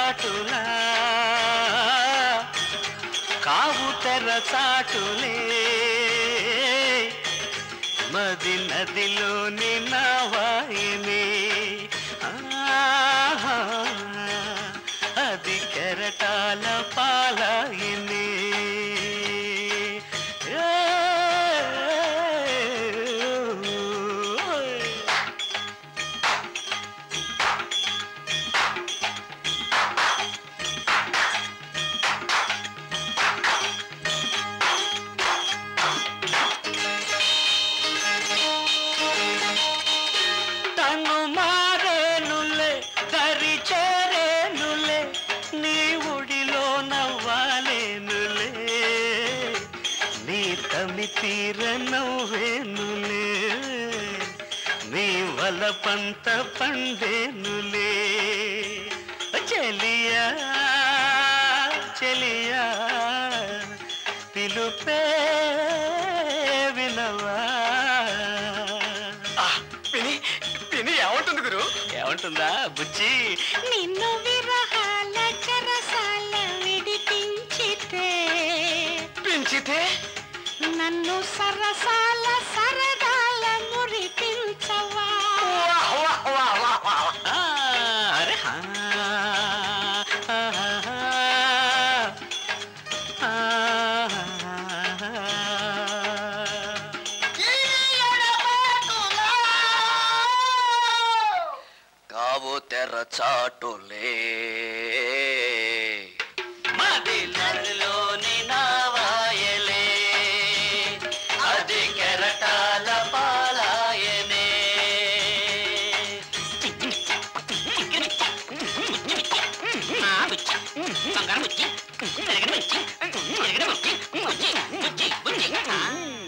చాటులా కావు తెర చాటులే మది నదిలోని నావాయనే ఆహా, అది కెరటాల పాలాయనే ఏ తను మారేనులే దరి చేరేనులే నీ ఒడిలో నవ్వాలేనులే నీ తమి తీర నవ్వేనులే నీ వలపంత పండేనులే చెలియా చెలియా పిలుపే వినవా విని విని ఏమంటుంది గురు ఏమంటుందా బుజ్జి నిన్ను విరహాల చెరసాల విడిపించితే పెంచితే నన్ను సరసాల సరదాల మురిపించవా వాహ్ వాహ్ వాహ్ వాహ్ వాహ్. ఆ, అరే హా, ఆహా, ఆహా. కావు తెర చాటులే మది నదిలోని నావాయలే అది కెరటాల పాలాయనే బంగారం వచ్చి